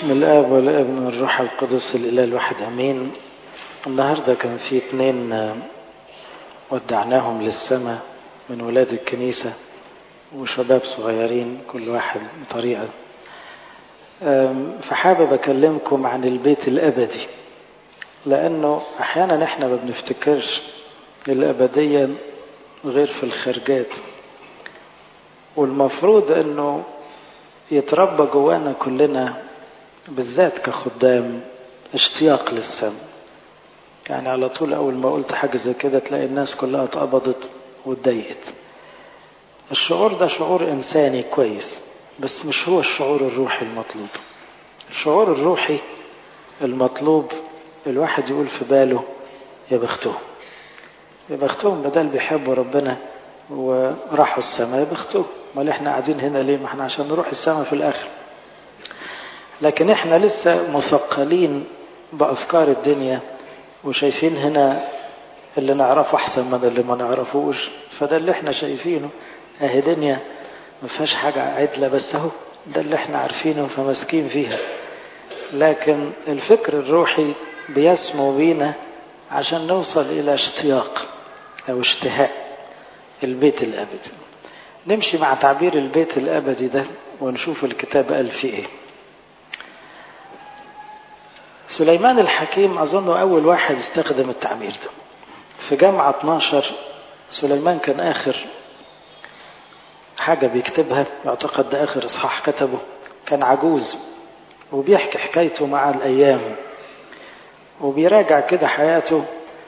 من الآب والابن والروح القدس الإله الواحد أمين النهاردة كان في اتنين ودعناهم للسماء من ولاد الكنيسة وشباب صغيرين كل واحد بطريقة فحابب أكلمكم عن البيت الأبدي لأنه أحيانا إحنا ما بنفتكرش الأبدية غير في الخارجات والمفروض أنه يتربى جوانا كلنا بالذات كخدام اشتياق للسماء يعني على طول أول ما قلت حاجة زي كده تلاقي الناس كلها اتقبضت واتضايقت الشعور ده شعور إنساني كويس بس مش هو الشعور الروحي المطلوب الشعور الروحي المطلوب الواحد يقول في باله يا بختهم يا بختهم بدل بيحبوا ربنا وراحوا السماء يا بختهم امال احنا قاعدين هنا ليه ما احنا عشان نروح السماء في الاخر لكن احنا لسه مثقلين بافكار الدنيا وشايفين هنا اللي نعرفه احسن من اللي ما نعرفوش فده اللي احنا شايفينه اهي دنيا ما فيهاش حاجه عدله بس اهو ده اللي احنا عارفينه فماسكين فيها لكن الفكر الروحي بيسمو بينا عشان نوصل الى اشتياق او اشتهاء البيت الابدي نمشي مع تعبير البيت الابدي ده ونشوف الكتاب قال فيه ايه سليمان الحكيم أظن أول واحد استخدم التعبير ده في جامعة 12 سليمان كان آخر حاجة بيكتبها يعتقد ده آخر إصحاح كتبه كان عجوز وبيحكي حكايته مع الأيام وبيراجع كده حياته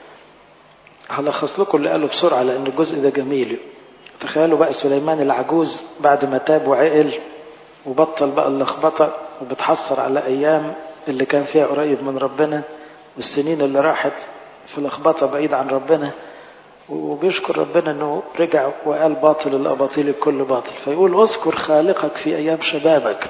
هلخص لكم اللي قاله بسرعة لأن الجزء ده جميل تخيلوا بقى سليمان العجوز بعد ما تاب وعقل وبطل بقى اللخبطة وبتحصر على أيام اللي كان فيها قريب من ربنا والسنين اللي راحت في لخبطة بعيد عن ربنا وبيشكر ربنا انه رجع وقال باطل الاباطيل الكل باطل فيقول اذكر خالقك في ايام شبابك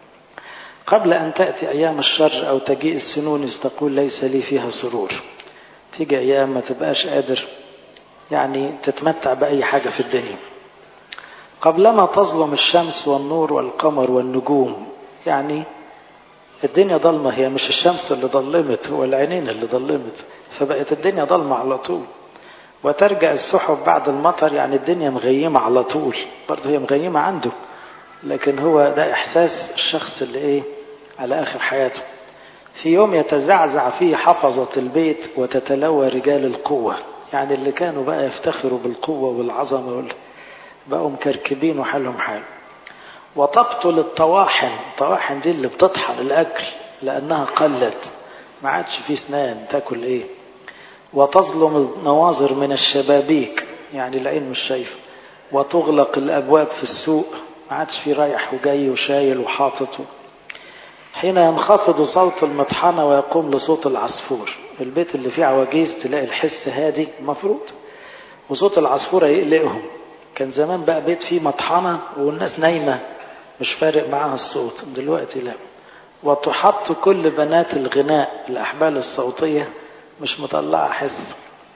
قبل ان تاتي ايام الشر او تجيء السنون تقول ليس لي فيها سرور تيجي ايام ما تبقاش قادر يعني تتمتع باي حاجه في الدنيا قبلما تظلم الشمس والنور والقمر والنجوم يعني الدنيا ضلمة هي مش الشمس اللي ضلمت هو العينين اللي ضلمت فبقت الدنيا ضلمة على طول وترجع السحب بعد المطر يعني الدنيا مغيمة على طول برضه هي مغيمة عنده لكن هو ده إحساس الشخص اللي إيه على آخر حياته في يوم يتزعزع فيه حفظة البيت وتتلوى رجال القوة يعني اللي كانوا بقى يفتخروا بالقوة والعظمة وال... بقوا مكركبين وحالهم حال وتبطل الطواحن الطواحن دي اللي بتطحن الأكل لأنها قلت ما عادش في سنان تاكل إيه وتظلم النواظر من الشبابيك يعني العين مش شايفة وتغلق الأبواب في السوق ما عادش في رايح وجاي وشايل وحاطط حين ينخفض صوت المطحنة ويقوم لصوت العصفور البيت اللي فيه عواجيز تلاقي الحس هادي المفروض وصوت العصفورة يقلقهم كان زمان بقى بيت فيه مطحنة والناس نايمة مش فارق معاها الصوت دلوقتي لا وتحط كل بنات الغناء الأحبال الصوتية مش مطلعة حس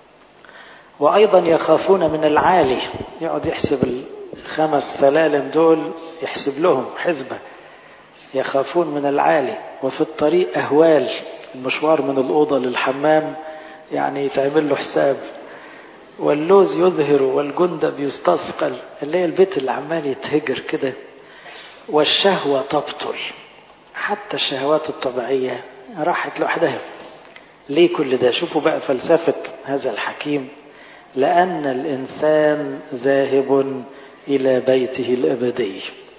وأيضا يخافون من العالي يقعد يحسب الخمس سلالم دول يحسب لهم حسبة يخافون من العالي وفي الطريق أهوال المشوار من الأوضة للحمام يعني يتعمل له حساب واللوز يظهر والجندب يستثقل اللي هي البيت اللي عمال يتهجر كده والشهوة تبطل حتى الشهوات الطبيعية راحت لوحدها ليه كل ده شوفوا بقى فلسفة هذا الحكيم لأن الإنسان ذاهب إلى بيته الأبدي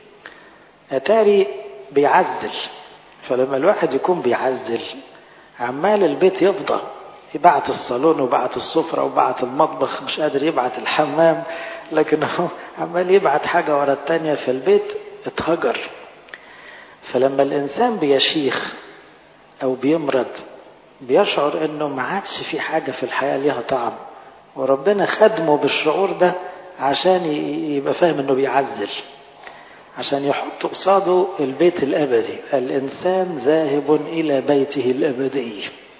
أتاري بيعزل فلما الواحد يكون بيعزل عمال البيت يفضى يبعت الصالون وبعت السفرة وبعت المطبخ مش قادر يبعت الحمام لكن هو عمال يبعت حاجة ورا التانية في البيت اتهجر فلما الإنسان بيشيخ أو بيمرض بيشعر إنه ما عادش في حاجة في الحياة ليها طعم وربنا خدمه بالشعور ده عشان يبقى فاهم إنه بيعزل عشان يحط قصاده البيت الأبدي الإنسان ذاهب إلى بيته الأبدي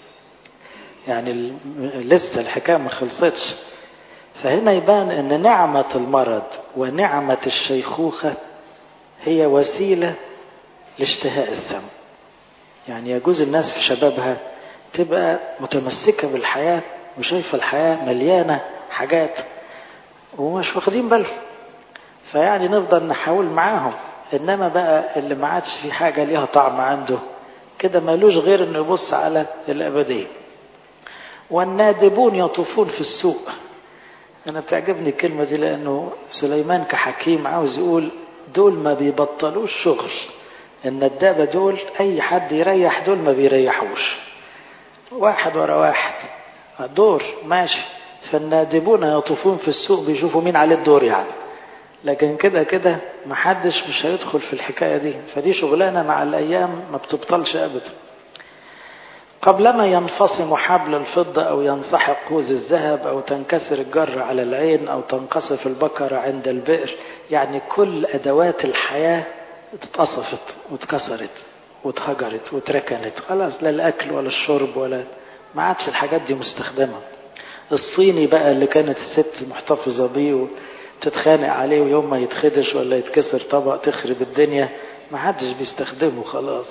يعني لسه الحكاية ما خلصتش فهنا يبان ان نعمة المرض ونعمة الشيخوخة هي وسيلة لاشتهاء السماء يعني يجوز الناس في شبابها تبقى متمسكة بالحياة وشايفة الحياة مليانة حاجات ومش واخدين بالهم فيعني نفضل نحاول معاهم انما بقى اللي ما عادش في حاجة ليها طعم عنده كده مالوش غير انه يبص على الابدية والنادبون يطوفون في السوق انا بتعجبني الكلمة دي لانه سليمان كحكيم عاوز يقول دول ما بيبطلوش شغل الندابة دول اي حد يريح دول ما بيريحوش واحد ورا واحد دور ماشي فالنادبون يطوفون في السوق بيشوفوا مين عليه الدور يعني لكن كده كده محدش مش هيدخل في الحكاية دي فدي شغلانة مع الأيام ما بتبطلش أبدا قبلما ينفصم حبل الفضة أو ينسحق كوز الذهب أو تنكسر الجر على العين أو تنقصف البكرة عند البئر يعني كل أدوات الحياة اتقصفت واتكسرت واتهجرت واتركنت خلاص لا الأكل ولا الشرب ولا ما عادش الحاجات دي مستخدمة الصيني بقى اللي كانت الست محتفظة بيه وتتخانق عليه ويوم ما يتخدش ولا يتكسر طبق تخرب الدنيا ما حدش بيستخدمه خلاص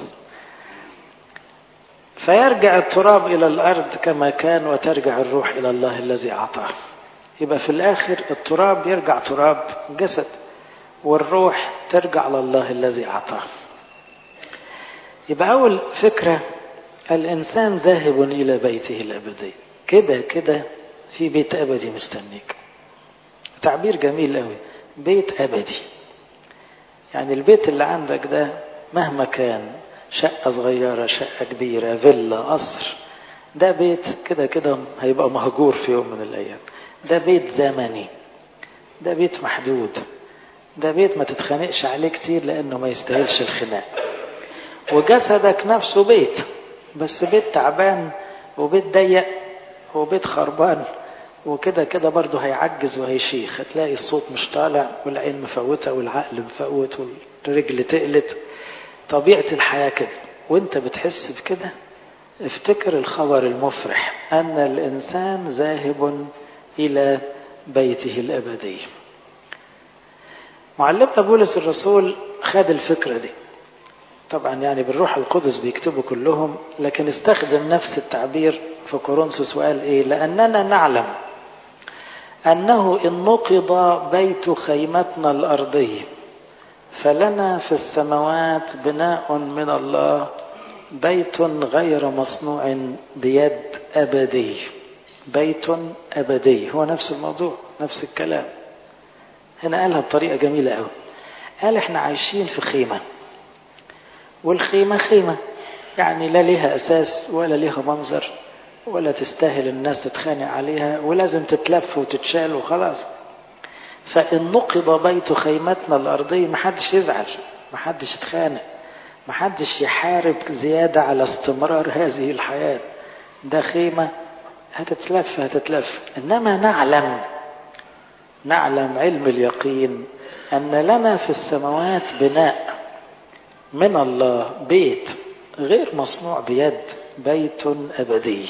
فيرجع التراب إلى الأرض كما كان وترجع الروح إلى الله الذي أعطاه يبقى في الآخر التراب يرجع تراب جسد والروح ترجع لله الذي أعطاه يبقى أول فكرة الإنسان ذاهب إلى بيته الأبدي كده كده في بيت أبدي مستنيك تعبير جميل قوي بيت أبدي يعني البيت اللي عندك ده مهما كان شقة صغيرة شقة كبيرة فيلا قصر ده بيت كده كده هيبقى مهجور في يوم من الأيام ده بيت زمني ده بيت محدود ده بيت ما تتخانقش عليه كتير لأنه ما يستاهلش الخناق وجسدك نفسه بيت بس بيت تعبان وبيت ضيق وبيت خربان وكده كده برضه هيعجز وهيشيخ هتلاقي الصوت مش طالع والعين مفوتة والعقل مفوت والرجل تقلت طبيعة الحياة كده وانت بتحس بكده افتكر الخبر المفرح أن الإنسان ذاهب إلى بيته الأبدي معلمنا بولس الرسول خد الفكرة دي طبعا يعني بالروح القدس بيكتبوا كلهم لكن استخدم نفس التعبير في كورنثوس وقال ايه لأننا نعلم أنه إن نقض بيت خيمتنا الأرضية فلنا في السماوات بناء من الله بيت غير مصنوع بيد أبدي بيت أبدي هو نفس الموضوع نفس الكلام هنا قالها بطريقة جميلة قوي قال احنا عايشين في خيمة والخيمة خيمة يعني لا ليها أساس ولا ليها منظر ولا تستاهل الناس تتخانق عليها ولازم تتلف وتتشال وخلاص فإن نقض بيت خيمتنا الأرضية محدش يزعل محدش يتخانق محدش يحارب زيادة على استمرار هذه الحياة ده خيمة هتتلف هتتلف إنما نعلم نعلم علم اليقين أن لنا في السماوات بناء من الله بيت غير مصنوع بيد بيت أبدي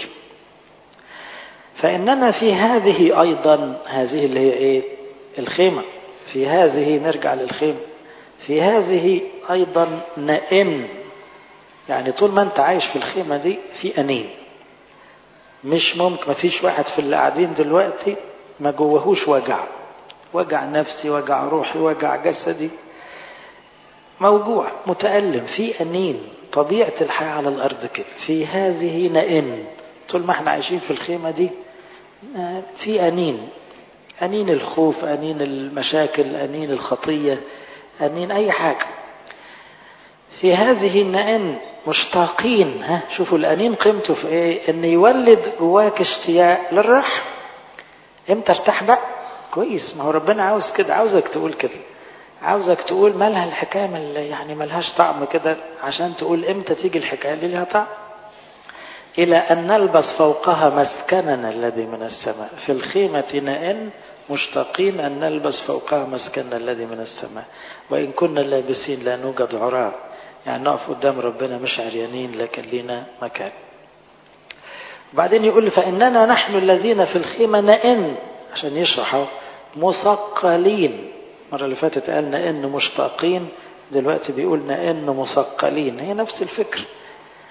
فإننا في هذه أيضا هذه اللي هي إيه الخيمة في هذه نرجع للخيمة في هذه أيضا نئن يعني طول ما أنت عايش في الخيمة دي في أنين مش ممكن ما فيش واحد في اللي قاعدين دلوقتي ما جوهوش وجع وجع نفسي وجع روحي وجع جسدي موجوع متألم في أنين طبيعة الحياة على الأرض كده في هذه نئن طول ما احنا عايشين في الخيمة دي في أنين أنين الخوف أنين المشاكل أنين الخطية أنين أي حاجة في هذه النئن مشتاقين ها شوفوا الأنين قيمته في إيه إن يولد جواك اشتياق للراحة إمتى ارتاح بقى كويس ما هو ربنا عاوز كده عاوزك تقول كده عاوزك تقول مالها الحكاية مال يعني ملهاش طعم كده عشان تقول امتى تيجي الحكاية اللي لها طعم إلى أن نلبس فوقها مسكننا الذي من السماء في الخيمة نئن مشتاقين أن نلبس فوقها مسكننا الذي من السماء وإن كنا لابسين لا نوجد عراة يعني نقف قدام ربنا مش عريانين لكن لينا مكان وبعدين يقول فإننا نحن الذين في الخيمة نئن عشان يشرحوا مثقلين المرة اللي فاتت قال نئن مشتاقين دلوقتي بيقول نئن مثقلين هي نفس الفكر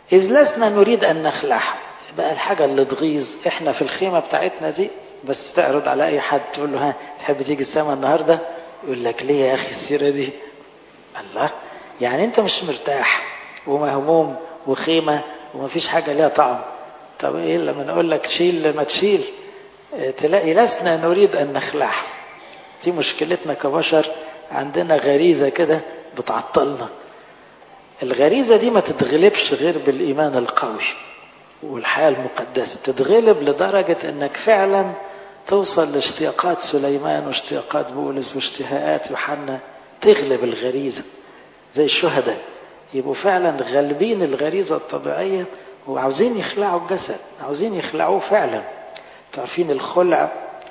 إذ لسنا نريد أن نخلعها بقى الحاجة اللي تغيظ احنا في الخيمة بتاعتنا دي بس تعرض على أي حد تقول له ها تحب تيجي السما النهاردة يقول لك ليه يا أخي السيرة دي الله يعني أنت مش مرتاح ومهموم وخيمة ومفيش حاجة ليها طعم طب إيه لما نقول لك شيل ما تشيل تلاقي لسنا نريد أن نخلعها دي مشكلتنا كبشر عندنا غريزة كده بتعطلنا الغريزة دي ما تتغلبش غير بالإيمان القوي والحياة المقدسة تتغلب لدرجة أنك فعلا توصل لاشتياقات سليمان واشتياقات بولس واشتهاءات يوحنا تغلب الغريزة زي الشهداء يبقوا فعلا غالبين الغريزة الطبيعية وعاوزين يخلعوا الجسد عاوزين يخلعوه فعلا تعرفين الخلع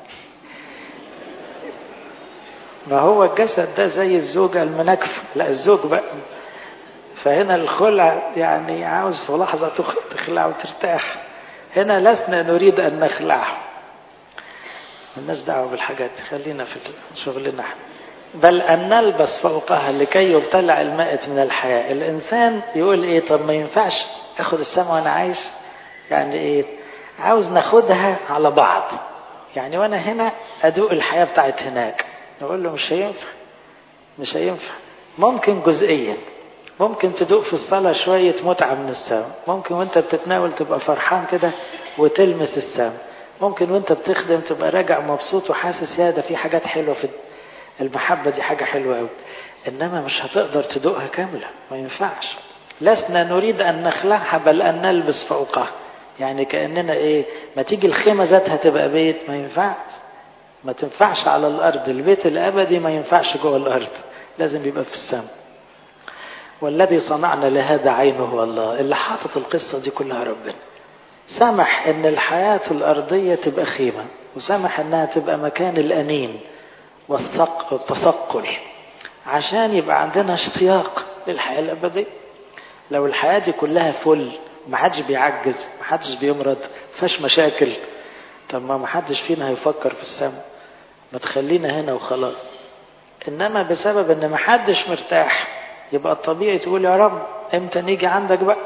ما هو الجسد ده زي الزوجة المناكفة لا الزوج بقى فهنا الخلع يعني عاوز في لحظة تخلع وترتاح هنا لسنا نريد أن نخلعه الناس دعوة بالحاجات خلينا في شغلنا بل أن نلبس فوقها لكي يبتلع المائت من الحياة الإنسان يقول إيه طب ما ينفعش أخد السماء وأنا عايز يعني إيه عاوز ناخدها على بعض يعني وأنا هنا أدوق الحياة بتاعت هناك نقول له مش هينفع مش هينفع ممكن جزئيا ممكن تدوق في الصلاة شوية متعة من السماء ممكن وانت بتتناول تبقى فرحان كده وتلمس السماء ممكن وانت بتخدم تبقى راجع مبسوط وحاسس يا ده في حاجات حلوة في المحبة دي حاجة حلوة قوي إنما مش هتقدر تدوقها كاملة ما ينفعش لسنا نريد أن نخلعها بل أن نلبس فوقها يعني كأننا إيه ما تيجي الخيمة ذاتها تبقى بيت ما ينفعش ما تنفعش على الأرض البيت الأبدي ما ينفعش جوه الأرض لازم يبقى في السماء والذي صنعنا لهذا عينه هو الله اللي حاطط القصة دي كلها ربنا سمح ان الحياة الأرضية تبقى خيمة وسمح انها تبقى مكان الأنين والتثقل عشان يبقى عندنا اشتياق للحياة الأبدية لو الحياة دي كلها فل ما حدش بيعجز ما حدش بيمرض فاش مشاكل طب ما ما حدش فينا هيفكر في السماء ما تخلينا هنا وخلاص انما بسبب ان ما حدش مرتاح يبقى الطبيعي تقول يا رب امتى نيجي عندك بقى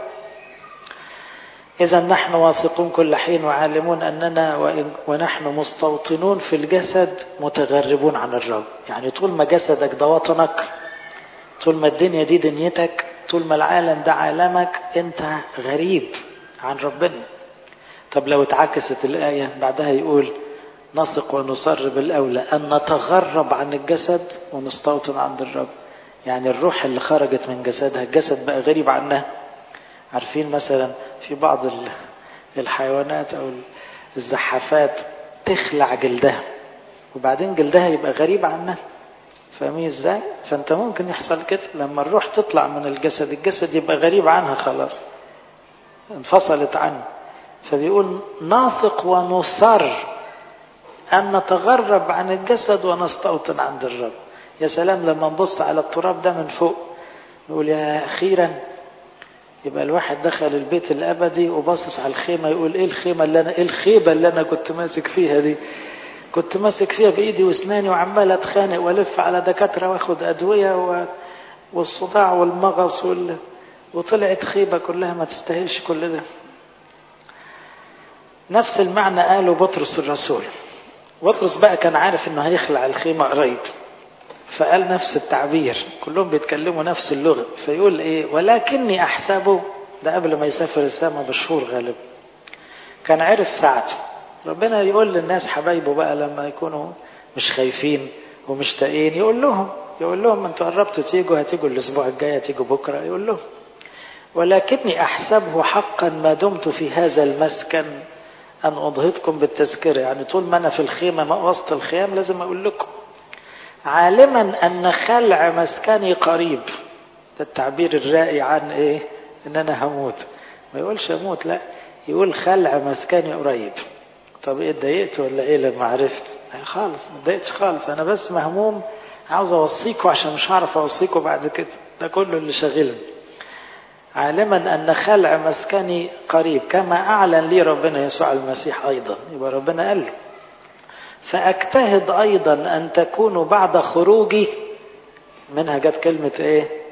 إذا نحن واثقون كل حين وعالمون أننا ونحن مستوطنون في الجسد متغربون عن الرب يعني طول ما جسدك ده وطنك طول ما الدنيا دي دنيتك طول ما العالم ده عالمك أنت غريب عن ربنا طب لو اتعكست الآية بعدها يقول نثق ونصر بالأولى أن نتغرب عن الجسد ونستوطن عند الرب يعني الروح اللي خرجت من جسدها الجسد بقى غريب عنها عارفين مثلا في بعض الحيوانات او الزحافات تخلع جلدها وبعدين جلدها يبقى غريب عنها فاهمين ازاي فانت ممكن يحصل كده لما الروح تطلع من الجسد الجسد يبقى غريب عنها خلاص انفصلت عنه فبيقول ناثق ونصر ان نتغرب عن الجسد ونستوطن عند الرب يا سلام لما نبص على التراب ده من فوق نقول يا اخيرا يبقى الواحد دخل البيت الابدي وباصص على الخيمه يقول ايه الخيمه اللي انا ايه الخيبه اللي انا كنت ماسك فيها دي كنت ماسك فيها بايدي واسناني وعمال اتخانق والف على دكاتره واخد ادويه و... والصداع والمغص وال... وطلعت خيبه كلها ما تستاهلش كل ده نفس المعنى قاله بطرس الرسول بطرس بقى كان عارف انه هيخلع الخيمه قريب فقال نفس التعبير كلهم بيتكلموا نفس اللغة فيقول ايه ولكني احسبه ده قبل ما يسافر السماء بشهور غالبا كان عرف ساعته ربنا يقول للناس حبايبه بقى لما يكونوا مش خايفين ومشتاقين يقول لهم يقول لهم انتوا قربتوا تيجوا هتيجوا الاسبوع الجاي هتيجوا بكره يقول لهم ولكني احسبه حقا ما دمت في هذا المسكن ان اضهدكم بالتذكره يعني طول ما انا في الخيمه وسط الخيام لازم اقول لكم عالما ان خلع مسكني قريب ده التعبير الرائي عن ايه ان انا هموت ما يقولش اموت لا يقول خلع مسكني قريب طب ايه اتضايقت ولا ايه لما عرفت خالص ما اتضايقتش خالص انا بس مهموم عاوز اوصيكوا عشان مش هعرف اوصيكوا بعد كده ده كله اللي شاغلني عالما ان خلع مسكني قريب كما اعلن لي ربنا يسوع المسيح ايضا يبقى ربنا قال له فاجتهد ايضا ان تكونوا بعد خروجي منها جت كلمه ايه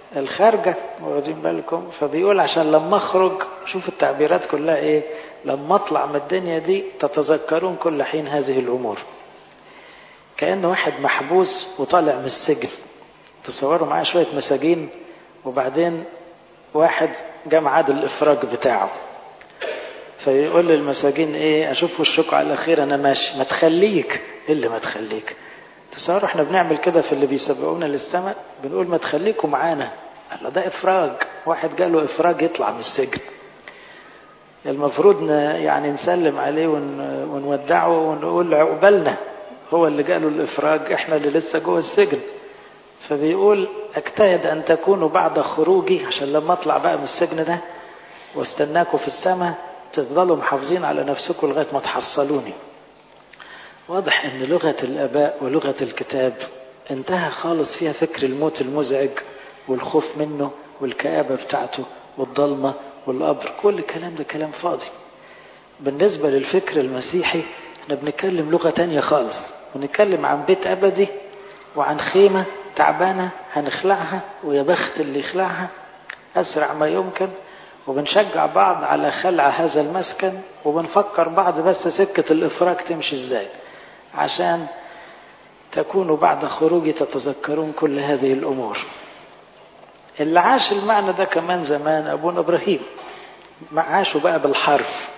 الخارجة واخدين بالكم فبيقول عشان لما اخرج شوف التعبيرات كلها ايه لما اطلع من الدنيا دي تتذكرون كل حين هذه الامور كأن واحد محبوس وطالع من السجن تصوروا معاه شوية مساجين وبعدين واحد جه ميعاد الافراج بتاعه فيقول للمساجين ايه اشوف وشكم على خير انا ماشي ما تخليك ايه اللي ما تخليك تصوروا احنا بنعمل كده في اللي بيسبقونا للسماء بنقول ما تخليكم معانا الله ده افراج واحد جاله افراج يطلع من السجن المفروض يعني نسلم عليه ون... ونودعه ونقول عقبالنا هو اللي جاله الافراج احنا اللي لسه جوه السجن فبيقول اجتهد ان تكونوا بعد خروجي عشان لما اطلع بقى من السجن ده واستناكم في السماء تفضلوا محافظين على نفسكم لغايه ما تحصلوني واضح ان لغه الاباء ولغه الكتاب انتهى خالص فيها فكر الموت المزعج والخوف منه والكآبة بتاعته والضلمة والقبر كل الكلام ده كلام فاضي بالنسبة للفكر المسيحي احنا بنتكلم لغة تانية خالص بنتكلم عن بيت أبدي وعن خيمة تعبانة هنخلعها ويا بخت اللي يخلعها أسرع ما يمكن وبنشجع بعض على خلع هذا المسكن وبنفكر بعض بس سكة الإفراج تمشي ازاي عشان تكونوا بعد خروجي تتذكرون كل هذه الأمور اللي عاش المعنى ده كمان زمان أبونا إبراهيم عاشوا بقى بالحرف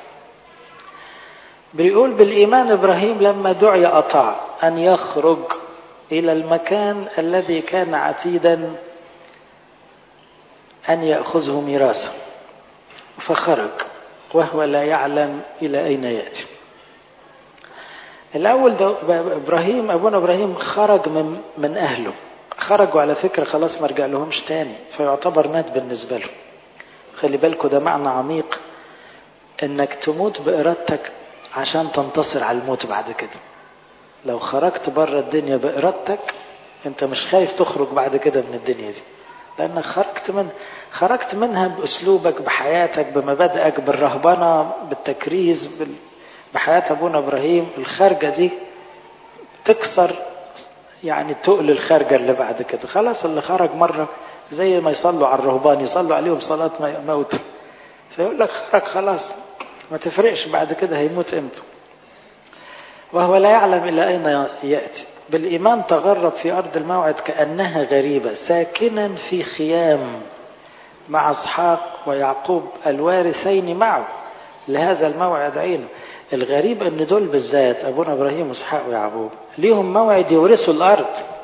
بيقول بالإيمان إبراهيم لما دعي أطاع أن يخرج إلى المكان الذي كان عتيدا أن يأخذه ميراثا فخرج وهو لا يعلم إلى أين يأتي الأول ده إبراهيم أبونا إبراهيم خرج من, من أهله خرجوا على فكرة خلاص ما رجع لهمش تاني فيعتبر مات بالنسبة له خلي بالكوا ده معنى عميق انك تموت بإرادتك عشان تنتصر على الموت بعد كده لو خرجت بره الدنيا بإرادتك انت مش خايف تخرج بعد كده من الدنيا دي لانك خرجت من خرجت منها باسلوبك بحياتك بمبادئك بالرهبنه بالتكريس بال... بحياه ابونا ابراهيم الخارجه دي تكسر يعني تقل الخارجه اللي بعد كده خلاص اللي خرج مره زي ما يصلوا على الرهبان يصلوا عليهم صلاه موت فيقول لك خرج خلاص ما تفرقش بعد كده هيموت امتى وهو لا يعلم الى اين ياتي بالايمان تغرب في ارض الموعد كانها غريبه ساكنا في خيام مع اسحاق ويعقوب الوارثين معه لهذا الموعد عينه الغريب ان دول بالذات ابونا ابراهيم واسحاق ويعقوب ليهم موعد يورثوا الارض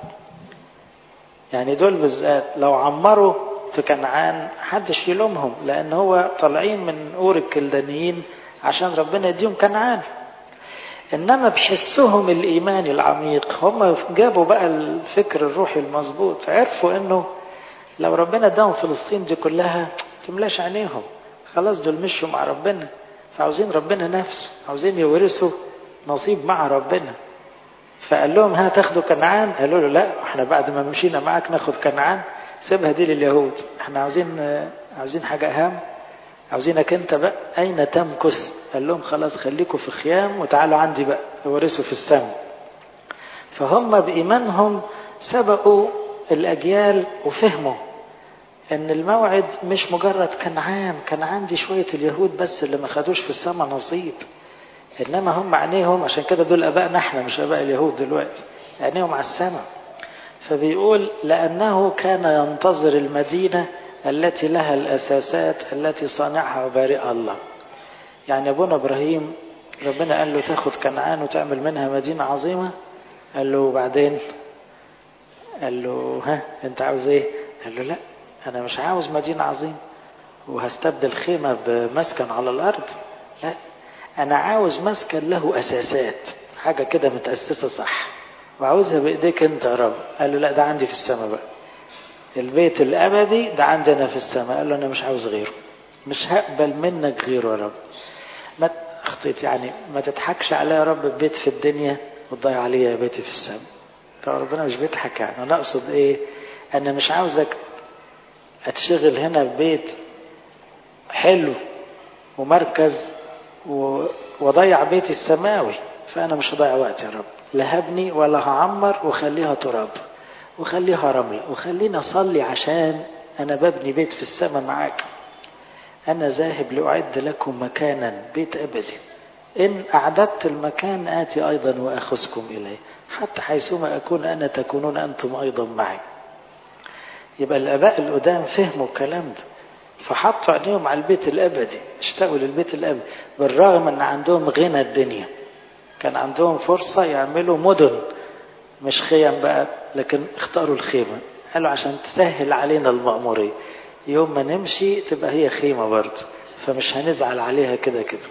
يعني دول بالذات لو عمروا في كنعان حدش يلومهم لان هو طالعين من اور الكلدانيين عشان ربنا يديهم كنعان انما بحسهم الايماني العميق هم جابوا بقى الفكر الروحي المظبوط عرفوا انه لو ربنا اداهم فلسطين دي كلها تملاش عينيهم خلاص دول مشوا مع ربنا فعاوزين ربنا نفسه عاوزين يورثوا نصيب مع ربنا فقال لهم ها تاخدوا كنعان قالوا له لا احنا بعد ما مشينا معاك ناخد كنعان سيبها دي لليهود احنا عاوزين عاوزين حاجه اهم عاوزينك انت بقى اين تمكث قال لهم خلاص خليكم في خيام وتعالوا عندي بقى ورثوا في السماء فهم بايمانهم سبقوا الاجيال وفهموا ان الموعد مش مجرد كنعان كنعان دي شويه اليهود بس اللي ما خدوش في السماء نصيب انما هم عينيهم عشان كده دول ابائنا احنا مش اباء اليهود دلوقتي عينيهم على السماء فبيقول لانه كان ينتظر المدينه التي لها الاساسات التي صانعها وبارئها الله يعني ابونا ابراهيم ربنا قال له تاخد كنعان وتعمل منها مدينه عظيمه قال له وبعدين قال له ها انت عاوز ايه قال له لا انا مش عاوز مدينه عظيمه وهستبدل خيمه بمسكن على الارض لا انا عاوز مسكن له اساسات حاجه كده متاسسه صح وعاوزها بايديك انت يا رب قال له لا ده عندي في السماء بقى البيت الابدي ده عندنا في السماء قال له انا مش عاوز غيره مش هقبل منك غيره يا رب ما اخطيت يعني ما تضحكش عليا يا رب ببيت في الدنيا وتضيع عليا بيتي في السماء طب ربنا مش بيضحك يعني انا اقصد ايه انا مش عاوزك اتشغل هنا ببيت حلو ومركز واضيع بيتي السماوي فانا مش هضيع وقت يا رب لا هبني ولا هعمر وخليها تراب وخليها رملة وخلينا أصلي عشان أنا ببني بيت في السماء معاك أنا ذاهب لأعد لكم مكانا بيت أبدي إن أعددت المكان آتي أيضا وأخذكم إليه حتى حيثما أكون أنا تكونون أنتم أيضا معي يبقى الآباء القدام فهموا الكلام ده فحطوا عينيهم على البيت الأبدي اشتاقوا للبيت الأبدي بالرغم أن عندهم غنى الدنيا كان عندهم فرصة يعملوا مدن مش خيم بقى لكن اختاروا الخيمة قالوا عشان تسهل علينا المأمورية يوم ما نمشي تبقى هي خيمة برضه فمش هنزعل عليها كده كده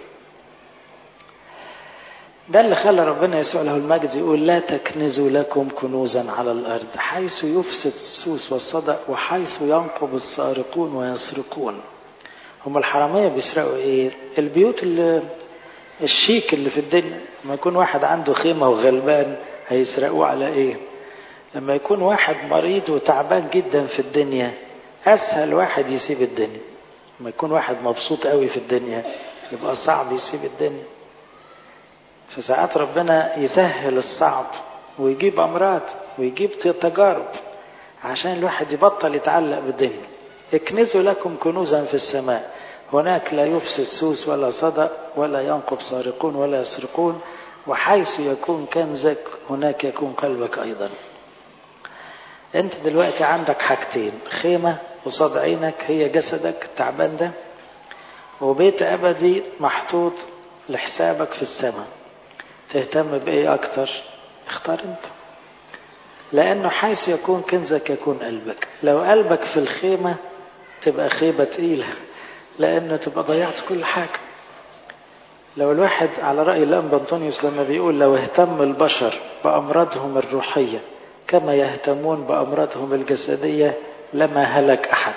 ده اللي خلى ربنا يسوع له المجد يقول لا تكنزوا لكم كنوزا على الأرض حيث يفسد السوس والصدق وحيث ينقب السارقون ويسرقون هم الحرامية بيسرقوا ايه البيوت اللي الشيك اللي في الدنيا لما يكون واحد عنده خيمة وغلبان هيسرقوه على ايه لما يكون واحد مريض وتعبان جدا في الدنيا اسهل واحد يسيب الدنيا لما يكون واحد مبسوط قوي في الدنيا يبقى صعب يسيب الدنيا فساعات ربنا يسهل الصعب ويجيب امراض ويجيب تجارب عشان الواحد يبطل يتعلق بالدنيا اكنزوا لكم كنوزا في السماء هناك لا يفسد سوس ولا صدى ولا ينقب سارقون ولا يسرقون وحيث يكون كنزك هناك يكون قلبك ايضا انت دلوقتي عندك حاجتين خيمة قصاد عينك هي جسدك التعبان ده وبيت ابدي محطوط لحسابك في السماء تهتم بايه اكتر اختار انت لانه حيث يكون كنزك يكون قلبك لو قلبك في الخيمة تبقى خيبة تقيلة لانه تبقى ضيعت كل حاجة لو الواحد على رأي الأنبا أنطونيوس لما بيقول لو اهتم البشر بأمراضهم الروحية كما يهتمون بأمراضهم الجسدية لما هلك أحد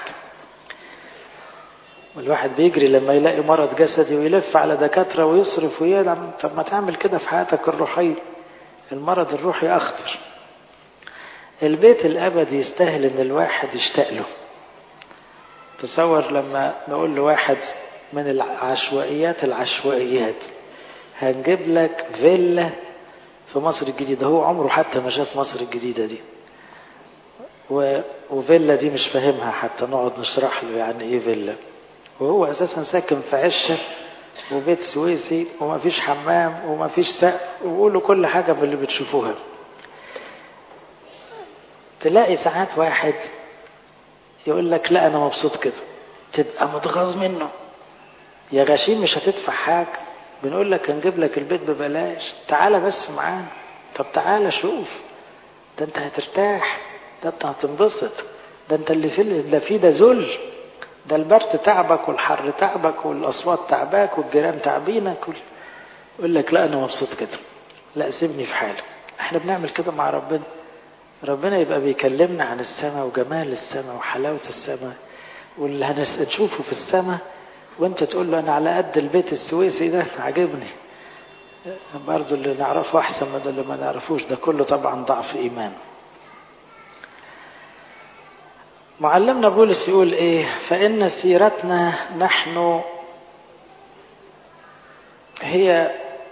والواحد بيجري لما يلاقي مرض جسدي ويلف على دكاترة ويصرف ويدعم طب ما تعمل كده في حياتك الروحية المرض الروحي أخطر البيت الأبدي يستاهل إن الواحد يشتاق له تصور لما نقول لواحد من العشوائيات العشوائيات هنجيب لك فيلا في مصر الجديدة هو عمره حتى ما شاف مصر الجديدة دي و... وفيلا دي مش فاهمها حتى نقعد نشرح له يعني ايه فيلا وهو اساسا ساكن في عشه وبيت سويسي وما فيش حمام وما فيش سقف وقولوا كل حاجه من اللي بتشوفوها تلاقي ساعات واحد يقول لك لا انا مبسوط كده تبقى متغاظ منه يا غشيم مش هتدفع حاجه بنقول لك هنجيب لك البيت ببلاش تعالى بس معانا طب تعالى شوف ده انت هترتاح ده انت هتنبسط ده انت اللي في اللي فيه ده ذل ده البرد تعبك والحر تعبك والاصوات تعباك والجيران تعبينك يقول لك لا انا مبسوط كده لا سيبني في حالي احنا بنعمل كده مع ربنا ربنا يبقى بيكلمنا عن السماء وجمال السماء وحلاوة السماء واللي هنشوفه في السماء وانت تقول له انا على قد البيت السويسي ده عاجبني برضه اللي نعرفه احسن من اللي ما نعرفوش ده كله طبعا ضعف ايمان معلمنا بولس يقول ايه فان سيرتنا نحن هي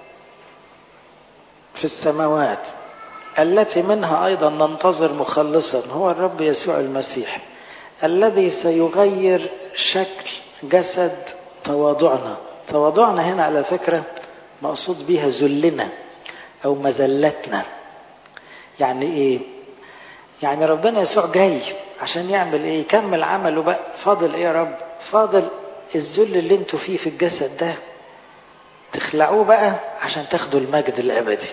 في السماوات التي منها ايضا ننتظر مخلصا هو الرب يسوع المسيح الذي سيغير شكل جسد تواضعنا تواضعنا هنا على فكرة مقصود بيها ذلنا أو مذلتنا يعني إيه يعني ربنا يسوع جاي عشان يعمل إيه يكمل عمله بقى فاضل إيه يا رب فاضل الذل اللي انتوا فيه في الجسد ده تخلعوه بقى عشان تاخدوا المجد الأبدي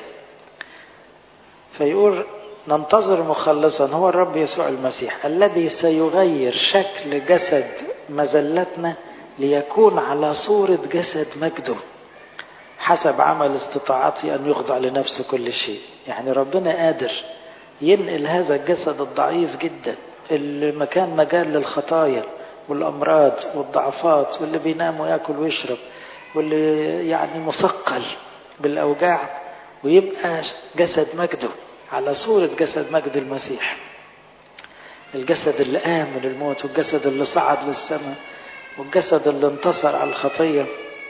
فيقول ننتظر مخلصا هو الرب يسوع المسيح الذي سيغير شكل جسد مزلتنا ليكون على صورة جسد مجده حسب عمل استطاعته أن يخضع لنفسه كل شيء يعني ربنا قادر ينقل هذا الجسد الضعيف جدا اللي مكان مجال للخطايا والأمراض والضعفات واللي بينام ويأكل ويشرب واللي يعني مثقل بالأوجاع ويبقى جسد مجده على صورة جسد مجد المسيح الجسد اللي قام من الموت والجسد اللي صعد للسماء والجسد اللي انتصر على الخطية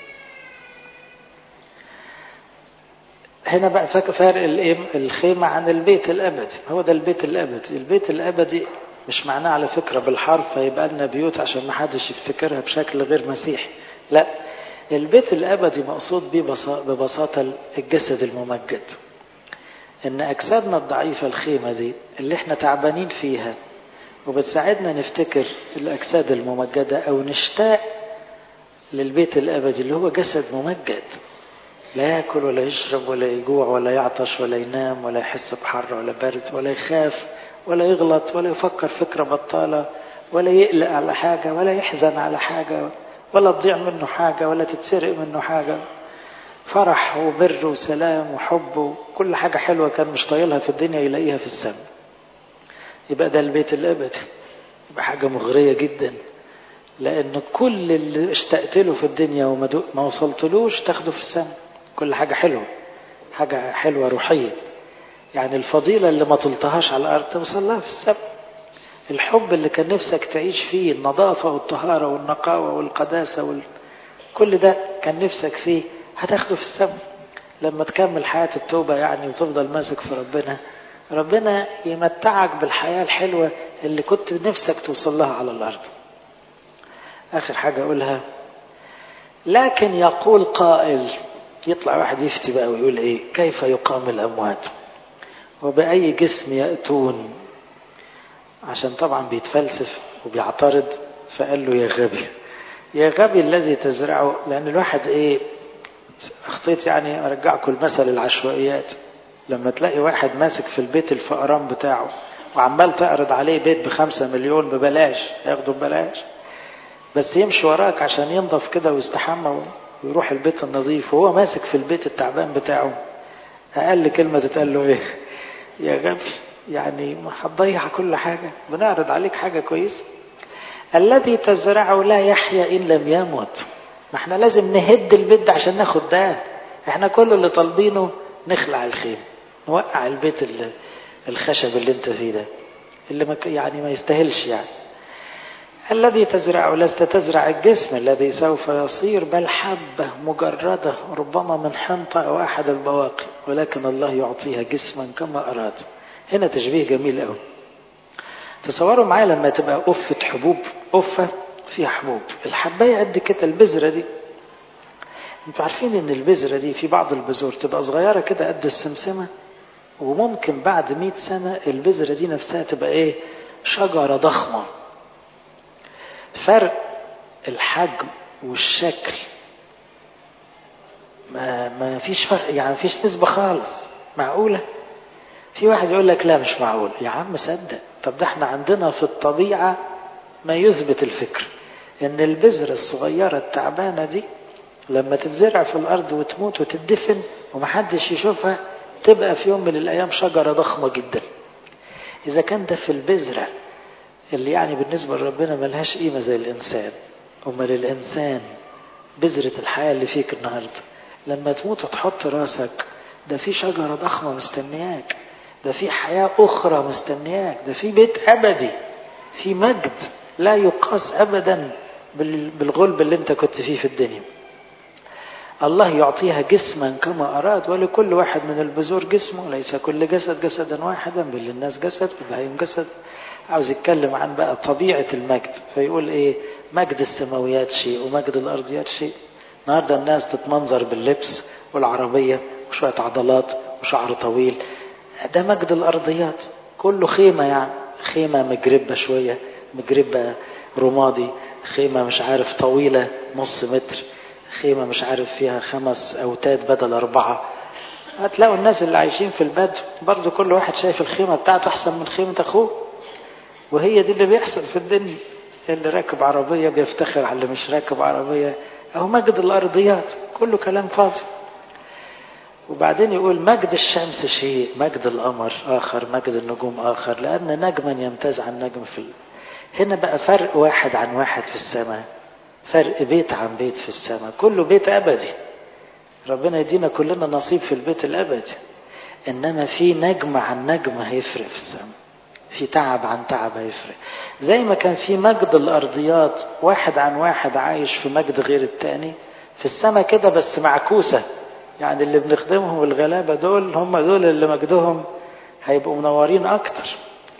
هنا بقى فارق الخيمة عن البيت الأبدي هو ده البيت الأبدي البيت الأبدي مش معناه على فكرة بالحرف هيبقى لنا بيوت عشان ما حدش يفتكرها بشكل غير مسيحي لا البيت الأبدي مقصود بيه ببساطة الجسد الممجد إن أجسادنا الضعيفة الخيمة دي اللي احنا تعبانين فيها وبتساعدنا نفتكر الأجساد الممجدة أو نشتاق للبيت الأبدي اللي هو جسد ممجد لا ياكل ولا يشرب ولا يجوع ولا يعطش ولا ينام ولا يحس بحر ولا برد ولا يخاف ولا يغلط ولا يفكر فكرة بطالة ولا يقلق على حاجة ولا يحزن على حاجة ولا تضيع منه حاجة ولا تتسرق منه حاجة فرح وبر وسلام وحب وكل حاجة حلوة كان مش طايلها في الدنيا يلاقيها في السماء يبقى ده البيت الأبدي يبقى حاجة مغرية جدا لأن كل اللي اشتقت له في الدنيا وما ما وصلتلوش تاخده في السماء كل حاجة حلوة حاجة حلوة روحية يعني الفضيلة اللي ما طلتهاش على الأرض توصلها في السماء الحب اللي كان نفسك تعيش فيه النظافة والطهارة والنقاوة والقداسة وال... كل ده كان نفسك فيه هتاخده في السماء لما تكمل حياة التوبة يعني وتفضل ماسك في ربنا ربنا يمتعك بالحياة الحلوة اللي كنت نفسك توصل لها على الأرض آخر حاجة أقولها لكن يقول قائل يطلع واحد يفتي بقى ويقول إيه كيف يقام الأموات وبأي جسم يأتون عشان طبعا بيتفلسف وبيعترض فقال له يا غبي يا غبي الذي تزرعه لأن الواحد إيه أخطيت يعني أرجعكم المثل العشوائيات لما تلاقي واحد ماسك في البيت الفقران بتاعه وعمال تعرض عليه بيت بخمسة مليون ببلاش ياخده ببلاش بس يمشي وراك عشان ينضف كده ويستحمى ويروح البيت النظيف وهو ماسك في البيت التعبان بتاعه أقل كلمة تتقال له إيه يا غبي يعني هتضيع كل حاجة بنعرض عليك حاجة كويسة الذي تزرعه لا يحيا إن لم يموت ما احنا لازم نهد البيت ده عشان ناخد ده احنا كل اللي طالبينه نخلع الخيم نوقع البيت اللي الخشب اللي انت فيه ده اللي ما يعني ما يستاهلش يعني الذي تزرعه لست تزرع الجسم الذي سوف يصير بل حبة مجردة ربما من حنطة أو أحد البواقي ولكن الله يعطيها جسما كما أراد هنا تشبيه جميل قوي تصوروا معايا لما تبقى قفة حبوب قفة فيها حبوب الحباية قد كده البذرة دي انتوا عارفين ان البذرة دي في بعض البذور تبقى صغيرة كده قد السمسمة وممكن بعد مئة سنة البذرة دي نفسها تبقى ايه شجرة ضخمة فرق الحجم والشكل ما, ما فيش فرق يعني فيش نسبة خالص معقولة في واحد يقول لك لا مش معقول يا عم صدق طب ده احنا عندنا في الطبيعة ما يثبت الفكر ان البذرة الصغيرة التعبانة دي لما تتزرع في الارض وتموت وتدفن ومحدش يشوفها تبقى في يوم من الايام شجرة ضخمة جدا اذا كان ده في البذرة اللي يعني بالنسبة لربنا ملهاش قيمة زي الانسان امال الانسان بذرة الحياة اللي فيك النهاردة لما تموت وتحط راسك ده في شجرة ضخمة مستنياك ده في حياة أخرى مستنياك ده في بيت أبدي في مجد لا يقاس أبدا بالغلب اللي انت كنت فيه في الدنيا الله يعطيها جسما كما أراد ولكل واحد من البذور جسمه ليس كل جسد جسدا واحدا بل للناس جسد والبهايم جسد عاوز يتكلم عن بقى طبيعة المجد فيقول ايه مجد السماويات شيء ومجد الأرضيات شيء النهاردة الناس تتمنظر باللبس والعربية وشوية عضلات وشعر طويل ده مجد الأرضيات كله خيمة يعني خيمة مجربة شوية مجربة رمادي خيمة مش عارف طويلة نص متر خيمة مش عارف فيها خمس أوتاد بدل أربعة هتلاقوا الناس اللي عايشين في البدو برضو كل واحد شايف الخيمة بتاعته أحسن من خيمة أخوه وهي دي اللي بيحصل في الدنيا اللي راكب عربية بيفتخر على اللي مش راكب عربية أو مجد الأرضيات كله كلام فاضي وبعدين يقول مجد الشمس شيء مجد القمر آخر مجد النجوم آخر لأن نجما يمتاز عن نجم في ال... هنا بقى فرق واحد عن واحد في السماء فرق بيت عن بيت في السماء كله بيت أبدي ربنا يدينا كلنا نصيب في البيت الأبدي إنما في نجم عن نجم هيفرق في السماء في تعب عن تعب هيفرق زي ما كان في مجد الأرضيات واحد عن واحد عايش في مجد غير التاني في السماء كده بس معكوسة يعني اللي بنخدمهم الغلابة دول هم دول اللي مجدهم هيبقوا منورين أكتر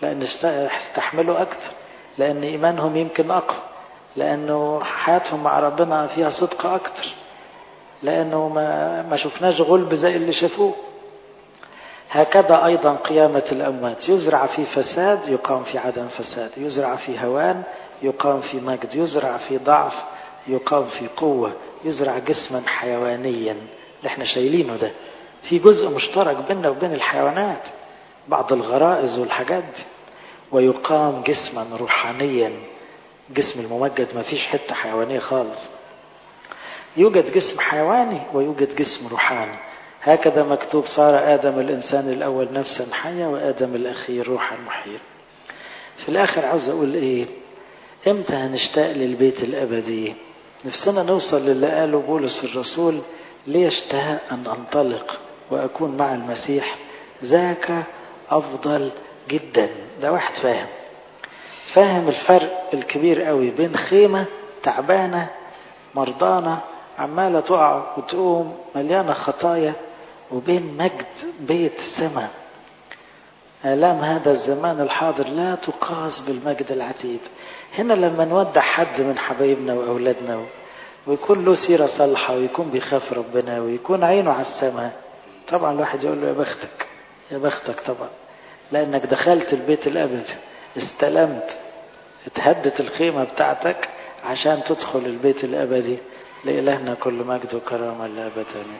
لأن استحملوا أكتر لأن إيمانهم يمكن أقوى لأنه حياتهم مع ربنا فيها صدق أكتر لأنه ما, ما شفناش غلب زي اللي شافوه هكذا أيضا قيامة الأموات يزرع في فساد يقام في عدم فساد يزرع في هوان يقام في مجد يزرع في ضعف يقام في قوة يزرع جسما حيوانيا اللي احنا شايلينه ده في جزء مشترك بيننا وبين الحيوانات بعض الغرائز والحاجات دي ويقام جسما روحانيا جسم الممجد ما فيش حتة حيوانية خالص يوجد جسم حيواني ويوجد جسم روحاني هكذا مكتوب صار آدم الإنسان الأول نفسا حية وآدم الأخير روحا محيا في الآخر عاوز أقول إيه إمتى هنشتاق للبيت الأبدي نفسنا نوصل للي قاله بولس الرسول ليشتهى أن أنطلق وأكون مع المسيح ذاك أفضل جدا ده واحد فاهم فاهم الفرق الكبير قوي بين خيمة تعبانة مرضانة عمالة تقع وتقوم مليانة خطايا وبين مجد بيت السماء آلام هذا الزمان الحاضر لا تقاس بالمجد العتيد هنا لما نودع حد من حبايبنا وأولادنا ويكون له سيرة صالحة ويكون بيخاف ربنا ويكون عينه على السماء طبعا الواحد يقول له يا بختك يا بختك طبعا لأنك دخلت البيت الأبدي استلمت اتهدت الخيمة بتاعتك عشان تدخل البيت الأبدي لإلهنا كل مجد وكرامة لأبد آمين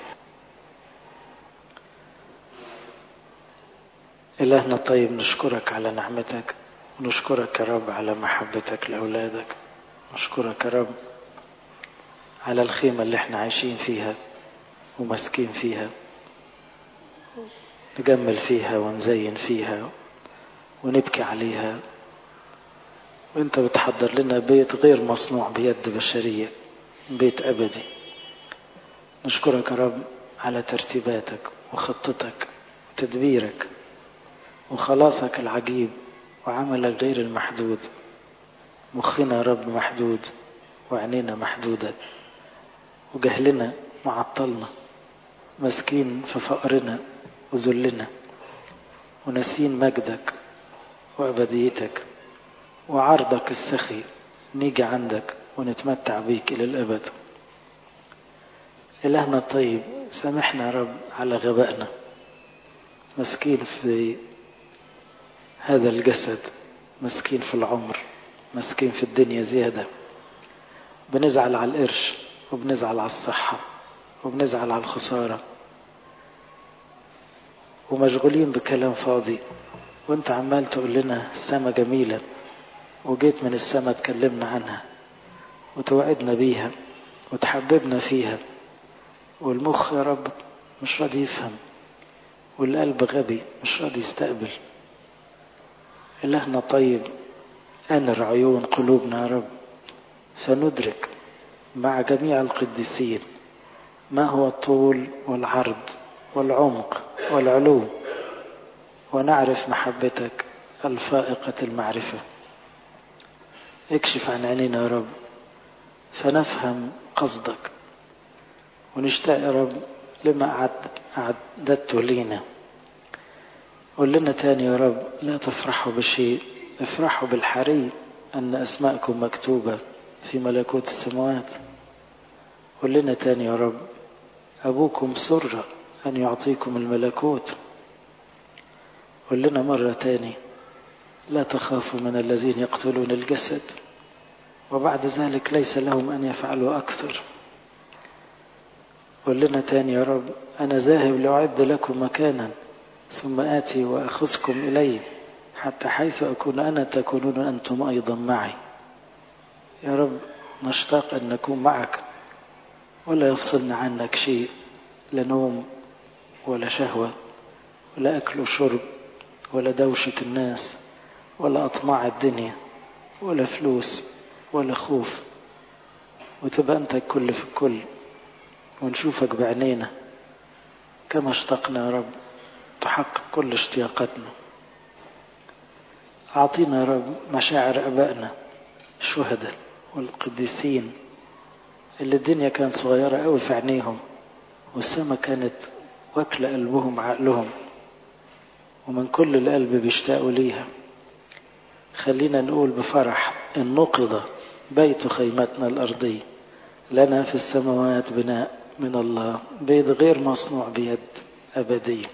إلهنا الطيب نشكرك على نعمتك ونشكرك يا رب على محبتك لأولادك نشكرك يا رب على الخيمة اللي احنا عايشين فيها وماسكين فيها نجمل فيها ونزين فيها ونبكي عليها وانت بتحضر لنا بيت غير مصنوع بيد بشرية بيت أبدي نشكرك يا رب على ترتيباتك وخطتك وتدبيرك وخلاصك العجيب وعملك غير المحدود مخنا يا رب محدود وعينينا محدودة وجهلنا معطلنا مسكين في فقرنا وذلنا وناسين مجدك وأبديتك وعرضك السخي نيجي عندك ونتمتع بيك إلى الأبد إلهنا الطيب سامحنا يا رب على غبائنا مسكين في هذا الجسد مسكين في العمر مسكين في الدنيا زيادة بنزعل على القرش وبنزعل على الصحة وبنزعل على الخسارة ومشغولين بكلام فاضي وانت عمال تقول لنا السما جميلة وجيت من السما تكلمنا عنها وتوعدنا بيها وتحببنا فيها والمخ يا رب مش راضي يفهم والقلب غبي مش راضي يستقبل إلهنا طيب أنر عيون قلوبنا يا رب سندرك مع جميع القديسين ما هو الطول والعرض والعمق والعلو ونعرف محبتك الفائقة المعرفة اكشف عن عينينا يا رب فنفهم قصدك ونشتاق يا رب لما أعددته لينا قل لنا تاني يا رب لا تفرحوا بشيء افرحوا بالحري أن أسماءكم مكتوبة في ملكوت السماوات قل لنا تاني يا رب أبوكم سر أن يعطيكم الملكوت قل لنا مرة تاني لا تخافوا من الذين يقتلون الجسد وبعد ذلك ليس لهم أن يفعلوا أكثر قل لنا تاني يا رب أنا ذاهب لأعد لكم مكانا ثم آتي وأخذكم إلي حتى حيث أكون أنا تكونون أنتم أيضا معي يا رب نشتاق أن نكون معك ولا يفصلنا عنك شيء لا نوم ولا شهوة ولا أكل وشرب ولا دوشة الناس ولا أطماع الدنيا ولا فلوس ولا خوف وتبقى أنت الكل في الكل ونشوفك بعينينا كما اشتقنا يا رب تحقق كل اشتياقاتنا أعطينا يا رب مشاعر أبائنا الشهداء والقديسين اللي الدنيا كانت صغيرة قوي في عينيهم والسما كانت واكلة قلبهم عقلهم ومن كل القلب بيشتاقوا ليها خلينا نقول بفرح إن نقض بيت خيمتنا الأرضي لنا في السماوات بناء من الله بيت غير مصنوع بيد أبدي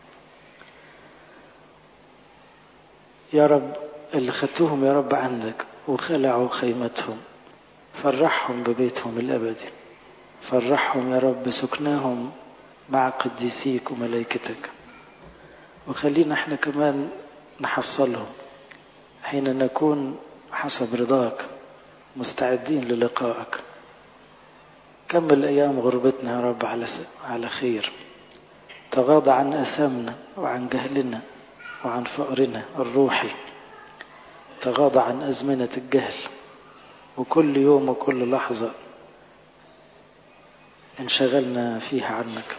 يا رب اللي خدتهم يا رب عندك وخلعوا خيمتهم فرحهم ببيتهم الأبدي فرحهم يا رب بسكناهم مع قديسيك وملائكتك وخلينا احنا كمان نحصلهم حين نكون حسب رضاك مستعدين للقائك كمل أيام غربتنا يا رب على على خير تغاضى عن أثامنا وعن جهلنا وعن فقرنا الروحي تغاضى عن أزمنة الجهل وكل يوم وكل لحظة انشغلنا فيها عنك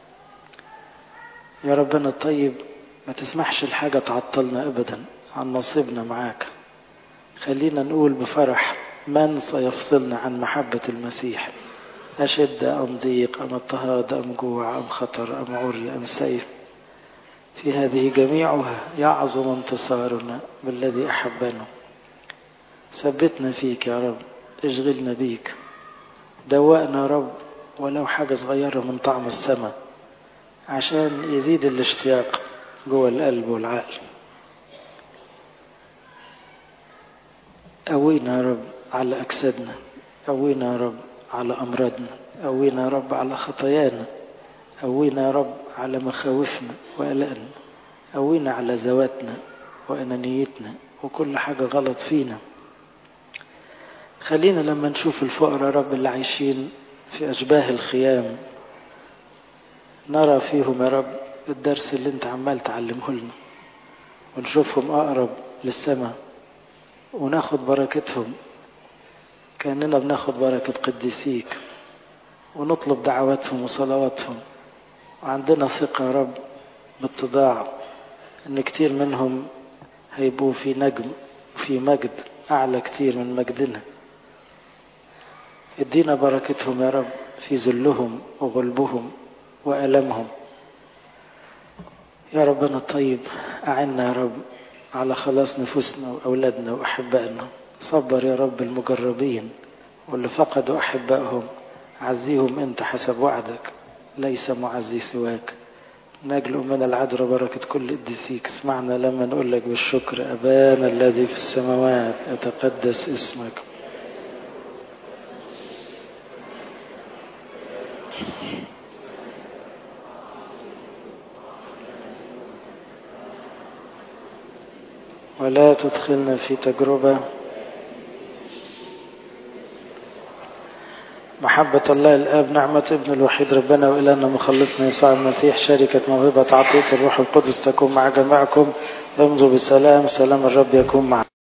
يا ربنا الطيب ما تسمحش الحاجة تعطلنا أبدا عن نصيبنا معاك خلينا نقول بفرح من سيفصلنا عن محبة المسيح أشد أم ضيق أم اضطهاد أم جوع أم خطر أم عري أم سيف في هذه جميعها يعظم انتصارنا بالذي أحبنا ثبتنا فيك يا رب اشغلنا بيك دوقنا يا رب ولو حاجة صغيرة من طعم السماء عشان يزيد الاشتياق جوه القلب والعقل قوينا يا رب على أجسادنا قوينا يا رب على أمراضنا قوينا يا رب على خطايانا قوينا يا رب على مخاوفنا وقلقنا قوينا على ذواتنا وأنانيتنا وكل حاجة غلط فينا خلينا لما نشوف الفقراء يا رب اللي عايشين في أشباه الخيام نرى فيهم يا رب الدرس اللي انت عمال تعلمه لنا ونشوفهم أقرب للسماء وناخد بركتهم كأننا بناخد بركة قديسيك ونطلب دعواتهم وصلواتهم وعندنا ثقة يا رب باتضاع ان كتير منهم هيبقوا في نجم وفي مجد أعلى كتير من مجدنا ادينا بركتهم يا رب في ذلهم وغلبهم وألمهم يا ربنا الطيب أعنا يا رب على خلاص نفوسنا وأولادنا وأحبائنا صبر يا رب المجربين واللي فقدوا أحبائهم عزيهم أنت حسب وعدك ليس معزي سواك نجل من العذر بركة كل قديسيك اسمعنا لما نقول لك بالشكر أبانا الذي في السماوات يتقدس اسمك ولا تدخلنا في تجربة محبة الله الآب نعمة ابن الوحيد ربنا وإلهنا مخلصنا يسوع المسيح شركة موهبة عطية الروح القدس تكون مع جميعكم امضوا بسلام سلام الرب يكون معكم